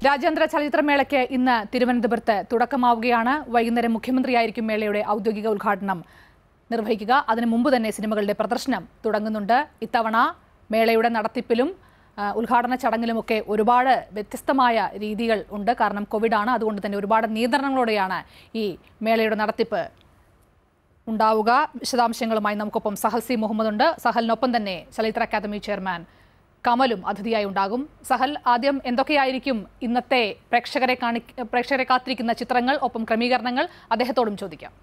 രാജ്യാന്തര ചലച്ചിത്രമേളയ്ക്ക് ഇന്ന് തിരുവനന്തപുരത്ത് തുടക്കമാവുകയാണ് വൈകുന്നേരം മുഖ്യമന്ത്രിയായിരിക്കും മേളയുടെ ഔദ്യോഗിക ഉദ്ഘാടനം നിർവഹിക്കുക അതിനു മുമ്പ് തന്നെ സിനിമകളുടെ പ്രദർശനം തുടങ്ങുന്നുണ്ട് ഇത്തവണ മേളയുടെ നടത്തിപ്പിലും ആ, ഉദ്ഘാടന ചടങ്ങിലുമൊക്കെ ഒരുപാട് വ്യത്യസ്തമായ രീതികൾ ഉണ്ട് കാരണം കോവിഡാണ് അതുകൊണ്ട് തന്നെ ഒരുപാട് നിയന്ത്രണങ്ങളോടെയാണ് ഈ മേളയുടെ നടത്തിപ്പ് ഉണ്ടാവുക വിശദാംശങ്ങളുമായി നമുക്കൊപ്പം സഹൽ സി മുഹമ്മദ് ഉണ്ട് സഹലിനൊപ്പം തന്നെ ചലച്ചിത്ര അക്കാദമി ചെയർമാൻ കമലും അതിഥിയായി ഉണ്ടാകും സഹൽ ആദ്യം എന്തൊക്കെയായിരിക്കും ഇന്നത്തെ പ്രേക്ഷകരെ കാണി പ്രേക്ഷകരെ കാത്തിരിക്കുന്ന ചിത്രങ്ങൾ ഒപ്പം ക്രമീകരണങ്ങൾ അദ്ദേഹത്തോടും ചോദിക്കാം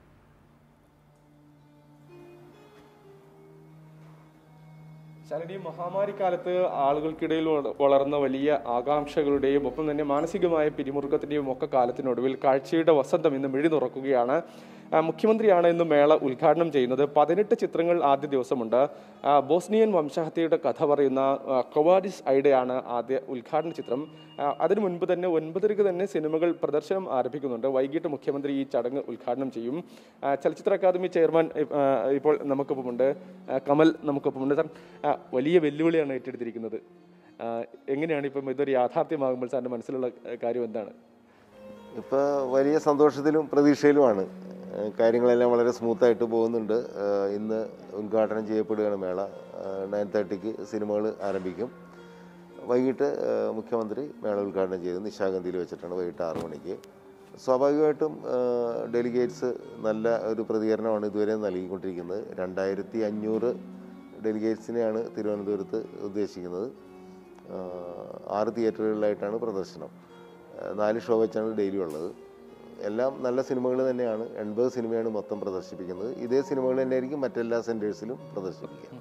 ശരണി മഹാമാരി കാലത്ത് ആളുകൾക്കിടയിൽ വള- വളർന്ന വലിയ ആകാംക്ഷകളുടെയും ഒപ്പം തന്നെ മാനസികമായ പിരിമുറുക്കത്തിന്റെയും ഒക്കെ കാലത്തിനൊടുവിൽ കാഴ്ചയുടെ വസന്തം ഇന്ന് മിഴി തുറക്കുകയാണ് ആ, മുഖ്യമന്ത്രിയാണ് ഇന്ന് മേള ഉദ്ഘാടനം ചെയ്യുന്നത് പതിനെട്ട് ചിത്രങ്ങൾ ആദ്യ ദിവസമുണ്ട് ആ, ബോസ്നിയൻ വംശഹത്യയുടെ കഥ പറയുന്ന ആ, കൊവാഡിസ് ഐഡയാണ് ആദ്യ ഉദ്ഘാടന ചിത്രം ആ, അതിനു മുൻപ് തന്നെ ഒൻപതരക്ക് തന്നെ സിനിമകൾ പ്രദർശനം ആരംഭിക്കുന്നുണ്ട് വൈകിട്ട് മുഖ്യമന്ത്രി ഈ ചടങ്ങ് ഉദ്ഘാടനം ചെയ്യും ആ, ചലച്ചിത്ര അക്കാദമി ചെയർമാൻ ആ, ഇപ്പോൾ നമുക്കൊപ്പമുണ്ട് ആ, കമൽ നമുക്കൊപ്പമുണ്ട് സാർ ആ, വലിയ വെല്ലുവിളിയാണ് ഏറ്റെടുത്തിരിക്കുന്നത് ആ, എങ്ങനെയാണ് ഇപ്പം ഇതൊരു യാഥാർത്ഥ്യമാകുമ്പോൾ സാറിന്റെ മനസ്സിലുള്ള ആ, കാര്യം എന്താണ് ഇപ്പോൾ വലിയ സന്തോഷത്തിലും പ്രതീക്ഷയിലുമാണ് ഏഹ് കാര്യങ്ങളെല്ലാം വളരെ സ്മൂത്തായിട്ട് പോകുന്നുണ്ട് ഏഹ് ഇന്ന് ഉദ്ഘാടനം ചെയ്യപ്പെടുകയാണ് മേള നയൻ തേർട്ടിക്ക് സിനിമകൾ ആരംഭിക്കും വൈകിട്ട് ഏഹ് മുഖ്യമന്ത്രി മേള ഉദ്ഘാടനം ചെയ്ത് നിശാഗന്ധിയിൽ വെച്ചിട്ടാണ് വൈകിട്ട് ആറു മണിക്ക് സ്വാഭാവികമായിട്ടും ഡെലിഗേറ്റ്സ് നല്ല ഒരു പ്രതികരണമാണ് ഇതുവരെ നൽകിക്കൊണ്ടിരിക്കുന്നത് രണ്ടായിരത്തി അഞ്ഞൂറ് ഡെലിഗേറ്റ്സിനെയാണ് തിരുവനന്തപുരത്ത് ഉദ്ദേശിക്കുന്നത് ഏഹ് ആറ് തിയേറ്ററുകളിലായിട്ടാണ് പ്രദർശനം ഏഹ് നാല് ഷോ വെച്ചാണ് ഡെയിലി ഉള്ളത് എല്ലാം നല്ല സിനിമകൾ തന്നെയാണ് എൺപത് സിനിമയാണ് മൊത്തം പ്രദർശിപ്പിക്കുന്നത് ഇതേ സിനിമകൾ തന്നെയായിരിക്കും മറ്റെല്ലാ സെൻറ്റേഴ്സിലും പ്രദർശിപ്പിക്കുക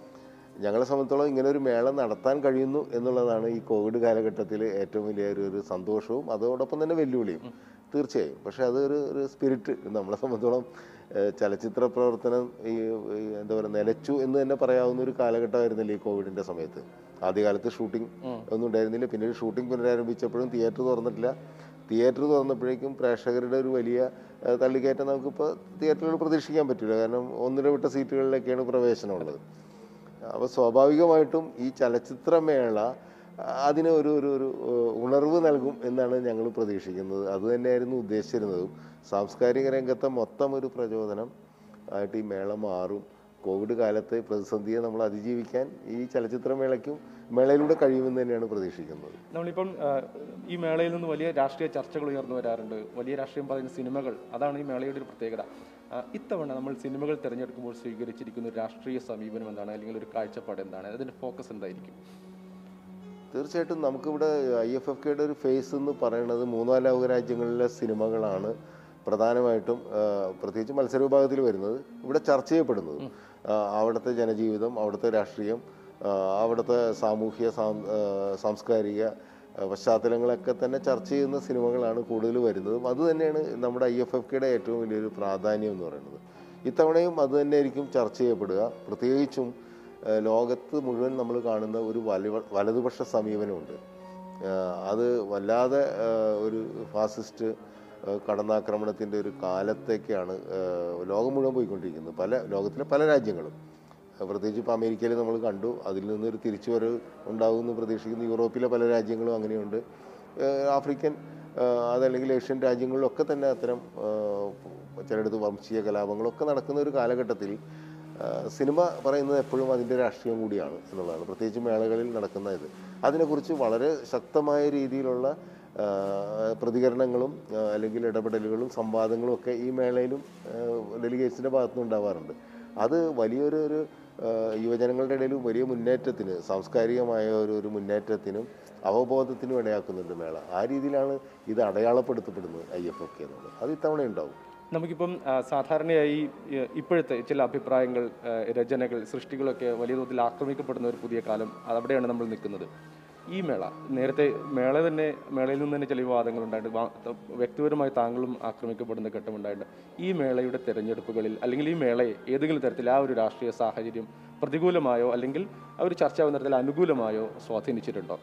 ഞങ്ങളെ സംബന്ധിച്ചോളം ഇങ്ങനെ ഒരു മേള നടത്താൻ കഴിയുന്നു എന്നുള്ളതാണ് ഈ കോവിഡ് കാലഘട്ടത്തിൽ ഏറ്റവും വലിയ ഒരു ഒരു സന്തോഷവും അതോടൊപ്പം തന്നെ വെല്ലുവിളിയും തീർച്ചയായും പക്ഷേ അതൊരു ഒരു സ്പിരിറ്റ് നമ്മളെ സംബന്ധിച്ചോളം ഏഹ് ചലച്ചിത്ര പ്രവർത്തനം ഈ ഈ എന്താ പറയുക നിലച്ചു എന്ന് തന്നെ പറയാവുന്ന ഒരു കാലഘട്ടമായിരുന്നില്ല ഈ കോവിഡിന്റെ സമയത്ത് ആദ്യകാലത്ത് ഷൂട്ടിംഗ് ഒന്നും ഉണ്ടായിരുന്നില്ല പിന്നീട് ഷൂട്ടിംഗ് പുനരാരംഭിച്ചപ്പോഴും തിയേറ്റർ തുറന്നിട്ടില്ല തിയേറ്റർ തുറന്നപ്പോഴേക്കും പ്രേക്ഷകരുടെ ഒരു വലിയ ഏഹ് തള്ളിക്കയറ്റം നമുക്കിപ്പോൾ തിയേറ്ററുകൾ പ്രതീക്ഷിക്കാൻ പറ്റില്ല കാരണം ഒന്നിട വിട്ട സീറ്റുകളിലേക്കാണ് പ്രവേശനമുള്ളത് അപ്പോൾ സ്വാഭാവികമായിട്ടും ഈ ചലച്ചിത്രമേള ആ, അതിന് ഒരു ഒരു ഒരു ഏഹ്, ഉണർവ് നൽകും എന്നാണ് ഞങ്ങൾ പ്രതീക്ഷിക്കുന്നത് അത് തന്നെയായിരുന്നു ഉദ്ദേശിച്ചിരുന്നതും സാംസ്കാരിക രംഗത്തെ മൊത്തം ഒരു പ്രചോദനം ആയിട്ട് ഈ മേള മാറും കോവിഡ് കാലത്തെ പ്രതിസന്ധിയെ നമ്മൾ അതിജീവിക്കാൻ ഈ ചലച്ചിത്രമേളയ്ക്കും മേളയിലൂടെ കഴിയുമെന്ന് തന്നെയാണ് പ്രതീക്ഷിക്കുന്നത് നമ്മളിപ്പം ആ, ഈ മേളയിൽ നിന്ന് വലിയ രാഷ്ട്രീയ ചർച്ചകൾ ഉയർന്നു വരാറുണ്ട് വലിയ രാഷ്ട്രീയം പറയുന്ന സിനിമകൾ അതാണ് ഈ മേളയുടെ ഒരു പ്രത്യേകത ആ, ഇത്തവണ നമ്മൾ സിനിമകൾ തിരഞ്ഞെടുക്കുമ്പോൾ സ്വീകരിച്ചിരിക്കുന്ന ഒരു രാഷ്ട്രീയ സമീപനം എന്താണ് അല്ലെങ്കിൽ ഒരു കാഴ്ചപ്പാട് എന്താണ് അതിന്റെ ഫോക്കസ് എന്തായിരിക്കും തീർച്ചയായിട്ടും നമുക്കിവിടെ ഐ എഫ് എഫ് കെയുടെ ഒരു ഫേസ് എന്ന് പറയുന്നത് മൂന്നോ ലോക രാജ്യങ്ങളിലെ സിനിമകളാണ് പ്രധാനമായിട്ടും ആ, പ്രത്യേകിച്ച് മത്സര വിഭാഗത്തിൽ വരുന്നത് ഇവിടെ ചർച്ച ചെയ്യപ്പെടുന്നത് ആ, അവിടുത്തെ ജനജീവിതം അവിടുത്തെ രാഷ്ട്രീയം ആ, അവിടുത്തെ സാമൂഹ്യ സാം- ആ, സാംസ്കാരിക ആ, പശ്ചാത്തലങ്ങളൊക്കെ തന്നെ ചർച്ച ചെയ്യുന്ന സിനിമകളാണ് കൂടുതൽ വരുന്നതും അത് തന്നെയാണ് നമ്മുടെ ഐ എഫ് എഫ് കെയുടെ ഏറ്റവും വലിയൊരു പ്രാധാന്യം എന്ന് പറയുന്നത് ഇത്തവണയും അത് തന്നെയായിരിക്കും ചർച്ച ചെയ്യപ്പെടുക പ്രത്യേകിച്ചും ഏഹ് ലോകത്ത് മുഴുവൻ നമ്മൾ കാണുന്ന ഒരു വല വലതുപക്ഷ സമീപനമുണ്ട് ഏഹ് അത് വല്ലാതെ ഏഹ് ഒരു ഫാസിസ്റ്റ് ഏഹ് കടന്നാക്രമണത്തിൻ്റെ ഒരു കാലത്തേക്കാണ് ഏഹ് ലോകം മുഴുവൻ പോയിക്കൊണ്ടിരിക്കുന്നത് പല ലോകത്തിലെ പല രാജ്യങ്ങളും ഏഹ് പ്രത്യേകിച്ച് ഇപ്പോൾ അമേരിക്കയിൽ നമ്മൾ കണ്ടു അതിൽ നിന്നൊരു തിരിച്ചുവരവ് ഉണ്ടാകുമെന്ന് പ്രതീക്ഷിക്കുന്നു യൂറോപ്പിലെ പല രാജ്യങ്ങളും അങ്ങനെയുണ്ട് ഏഹ് ആഫ്രിക്കൻ ഏഹ് അതല്ലെങ്കിൽ ഏഷ്യൻ രാജ്യങ്ങളിലൊക്കെ തന്നെ അത്തരം ഏഹ് ചിലയിടത്ത് വംശീയ കലാപങ്ങളൊക്കെ നടക്കുന്ന ഒരു കാലഘട്ടത്തിൽ ആ, സിനിമ പറയുന്നത് എപ്പോഴും അതിൻ്റെ രാഷ്ട്രീയം കൂടിയാണ് എന്നുള്ളതാണ് പ്രത്യേകിച്ച് മേളകളിൽ നടക്കുന്ന ഇത് അതിനെക്കുറിച്ച് വളരെ ശക്തമായ രീതിയിലുള്ള ആ, പ്രതികരണങ്ങളും ആ, അല്ലെങ്കിൽ ഇടപെടലുകളും സംവാദങ്ങളും ഒക്കെ ഈ മേളയിലും ഡെലിഗേറ്റ്സിൻ്റെ ഭാഗത്തുനിന്ന് ഉണ്ടാവാറുണ്ട് അത് വലിയൊരു ഒരു ആ, യുവജനങ്ങളുടെ ഇടയിൽ വലിയ മുന്നേറ്റത്തിന് സാംസ്കാരികമായ ഒരു ഒരു മുന്നേറ്റത്തിനും അവബോധത്തിനും ഇടയാക്കുന്നുണ്ട് മേള ആ രീതിയിലാണ് ഇത് അടയാളപ്പെടുത്തപ്പെടുന്നത് ഐ എഫ് ഒക്കെ എന്നുള്ളത് അത് ഇത്തവണ ഉണ്ടാവും നമുക്കിപ്പം ആ, സാധാരണയായി ഏ, ഇപ്പോഴത്തെ ചില അഭിപ്രായങ്ങൾ ഏ, രചനകൾ സൃഷ്ടികളൊക്കെ വലിയ തോതിൽ ആക്രമിക്കപ്പെടുന്ന ഒരു പുതിയ കാലം അവിടെയാണ് നമ്മൾ നിൽക്കുന്നത് ഈ മേള നേരത്തെ മേള തന്നെ മേളയിൽ നിന്ന് തന്നെ ചില വിവാദങ്ങൾ ഉണ്ടായിട്ടുണ്ട് വാ- ത- വ്യക്തിപരമായി താങ്കളും ആക്രമിക്കപ്പെടുന്ന ഘട്ടമുണ്ടായിട്ടുണ്ട് ഈ മേളയുടെ തെരഞ്ഞെടുപ്പുകളിൽ അല്ലെങ്കിൽ ഈ മേളയെ ഏതെങ്കിലും തരത്തിൽ ആ ഒരു രാഷ്ട്രീയ സാഹചര്യം പ്രതികൂലമായോ അല്ലെങ്കിൽ ആ ഒരു ചർച്ചാ തരത്തിൽ അനുകൂലമായോ സ്വാധീനിച്ചിട്ടുണ്ടോ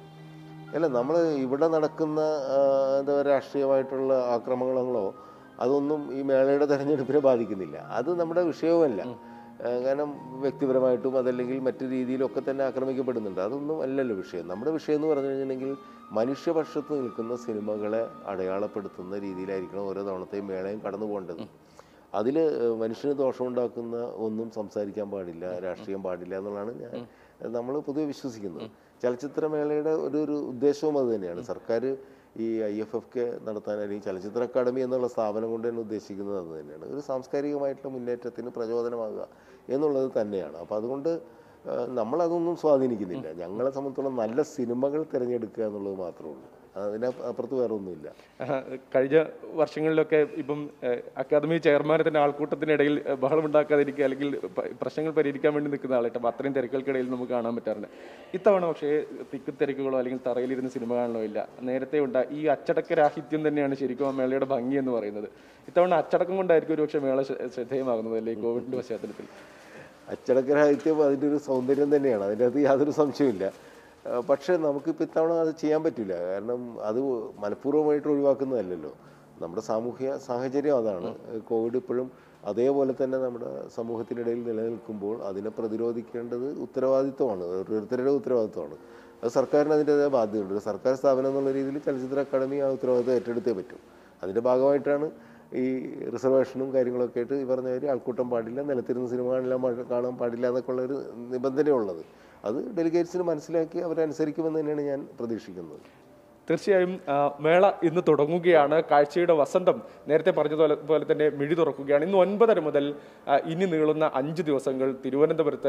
അല്ല നമ്മൾ ഇവിടെ നടക്കുന്ന ആ, എന്താ പറയുക രാഷ്ട്രീയമായിട്ടുള്ള ആക്രമണങ്ങളോ അതൊന്നും ഈ മേളയുടെ തെരഞ്ഞെടുപ്പിനെ ബാധിക്കുന്നില്ല അത് നമ്മുടെ വിഷയവുമല്ല ആ, കാരണം വ്യക്തിപരമായിട്ടും അതല്ലെങ്കിൽ മറ്റു രീതിയിലൊക്കെ തന്നെ ആക്രമിക്കപ്പെടുന്നുണ്ട് അതൊന്നും അല്ലല്ലോ വിഷയം നമ്മുടെ വിഷയം എന്ന് പറഞ്ഞു കഴിഞ്ഞിട്ടുണ്ടെങ്കിൽ മനുഷ്യപക്ഷത്ത് നിൽക്കുന്ന സിനിമകളെ അടയാളപ്പെടുത്തുന്ന രീതിയിലായിരിക്കണം ഓരോ തവണത്തെയും മേളയും കടന്നു പോകേണ്ടത് അതിൽ മനുഷ്യന് ദോഷമുണ്ടാക്കുന്ന ഒന്നും സംസാരിക്കാൻ പാടില്ല രാഷ്ട്രീയം പാടില്ല എന്നുള്ളതാണ് ഞാൻ നമ്മൾ പൊതുവെ വിശ്വസിക്കുന്നത് ചലച്ചിത്രമേളയുടെ ഒരു ഒരു ഉദ്ദേശവും അത് തന്നെയാണ് സർക്കാർ ഈ ഐ എഫ് എഫ് കെ നടത്താൻ അല്ലെങ്കിൽ ചലച്ചിത്ര അക്കാദമി എന്നുള്ള സ്ഥാപനം കൊണ്ട് തന്നെ ഉദ്ദേശിക്കുന്നത് അത് തന്നെയാണ് ഒരു സാംസ്കാരികമായിട്ടുള്ള മുന്നേറ്റത്തിന് പ്രചോദനമാകുക എന്നുള്ളത് തന്നെയാണ് അപ്പോൾ അതുകൊണ്ട് ആ, നമ്മളതൊന്നും സ്വാധീനിക്കുന്നില്ല ഞങ്ങളെ സംബന്ധിച്ചോളം നല്ല സിനിമകൾ തിരഞ്ഞെടുക്കുക എന്നുള്ളത് മാത്രമേ ഉള്ളൂ അതിന് അപ്പുറത്ത് വേറെ ഒന്നുമില്ല ആഹ് കഴിഞ്ഞ വർഷങ്ങളിലൊക്കെ ഇപ്പം ഏഹ്, അക്കാദമി ചെയർമാനെ തന്നെ ആൾക്കൂട്ടത്തിനിടയിൽ ഏഹ്, ബഹളം ഉണ്ടാക്കാതിരിക്കുക അല്ലെങ്കിൽ പ- പ്രശ്നങ്ങൾ പരിഹരിക്കാൻ വേണ്ടി നിൽക്കുന്ന ആളായിട്ട് അപ്പം അത്രയും തിരക്കുകൾക്കിടയിൽ നമുക്ക് കാണാൻ പറ്റാറുണ്ട് ഇത്തവണ പക്ഷേ തിക്ക് തിരക്കുകളോ അല്ലെങ്കിൽ തറയിലിരുന്ന് സിനിമ കാണണോ ഇല്ല നേരത്തെ ഉണ്ടാ ഈ അച്ചടക്ക രാഹിത്യം തന്നെയാണ് ശരിക്കും ആ മേളയുടെ ഭംഗി എന്ന് പറയുന്നത് ഇത്തവണ അച്ചടക്കം കൊണ്ടായിരിക്കും ഒരുപക്ഷെ മേള ശ്ര- ശ്രദ്ധേയമാകുന്നത് അല്ലേ ഈ കോവിഡിന്റെ പശ്ചാത്തലത്തിൽ അച്ചടക്കരാഹിത്യം അതിൻ്റെ ഒരു സൗന്ദര്യം തന്നെയാണ് അതിൻ്റെ അകത്ത് യാതൊരു സംശയമില്ല ആ, പക്ഷേ നമുക്കിപ്പോൾ ഇത്തവണ അത് ചെയ്യാൻ പറ്റില്ല കാരണം അത് മനഃപൂർവ്വമായിട്ട് ഒഴിവാക്കുന്നതല്ലല്ലോ നമ്മുടെ സാമൂഹ്യ സാഹചര്യം അതാണ് കോവിഡ് ഇപ്പോഴും അതേപോലെ തന്നെ നമ്മുടെ സമൂഹത്തിനിടയിൽ നിലനിൽക്കുമ്പോൾ അതിനെ പ്രതിരോധിക്കേണ്ടത് ഉത്തരവാദിത്വമാണ് ഓരോരുത്തരുടെ ഉത്തരവാദിത്വമാണ് അത് സർക്കാരിന് അതിൻ്റെതായ ബാധ്യതയുണ്ട് ഒരു സർക്കാർ സ്ഥാപനം എന്നുള്ള രീതിയിൽ ചലച്ചിത്ര അക്കാദമി ആ ഉത്തരവാദിത്വം ഏറ്റെടുത്തേ പറ്റും അതിൻ്റെ ഭാഗമായിട്ടാണ് ഈ റിസർവേഷനും കാര്യങ്ങളൊക്കെ ആയിട്ട് ഈ പറഞ്ഞ മാതിരി ആൾക്കൂട്ടം പാടില്ല നിലത്തിരുന്ന് സിനിമ കാണില്ല മഴ- കാണാൻ പാടില്ല എന്നൊക്കെ ഉള്ള ഒരു നിബന്ധനയുള്ളത് അത് ഡെലിഗേറ്റ്സിന് മനസ്സിലാക്കി അവരനുസരിക്കുമെന്ന് തന്നെയാണ് ഞാൻ പ്രതീക്ഷിക്കുന്നത് തീർച്ചയായും ആ, മേള ഇന്ന് തുടങ്ങുകയാണ് കാഴ്ചയുടെ വസന്തം നേരത്തെ പറഞ്ഞതുപോലെ പോലെ തന്നെ മിഴി തുറക്കുകയാണ് ഇന്ന് ഒൻപതര മുതൽ ആ, ഇനി നീളുന്ന അഞ്ച് ദിവസങ്ങൾ തിരുവനന്തപുരത്ത്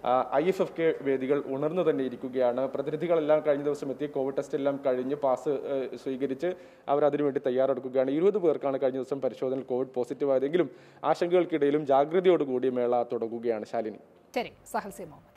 ഐ എഫ് എഫ് കെ വേദികൾ ഉണർന്നു തന്നെ ഇരിക്കുകയാണ് പ്രതിനിധികളെല്ലാം കഴിഞ്ഞ ദിവസം എത്തി കോവിഡ് ടെസ്റ്റ് എല്ലാം കഴിഞ്ഞ് പാസ് ആ, സ്വീകരിച്ച് അവർ അതിനുവേണ്ടി തയ്യാറെടുക്കുകയാണ് ഇരുപത് പേർക്കാണ് കഴിഞ്ഞ ദിവസം പരിശോധനയിൽ കോവിഡ് പോസിറ്റീവ് ആയതെങ്കിലും ആശങ്കകൾക്കിടയിലും ജാഗ്രതയോടുകൂടി മേള തുടങ്ങുകയാണ് ശാലിനി ശരി സഹൽ സി മുഹമ്മദ്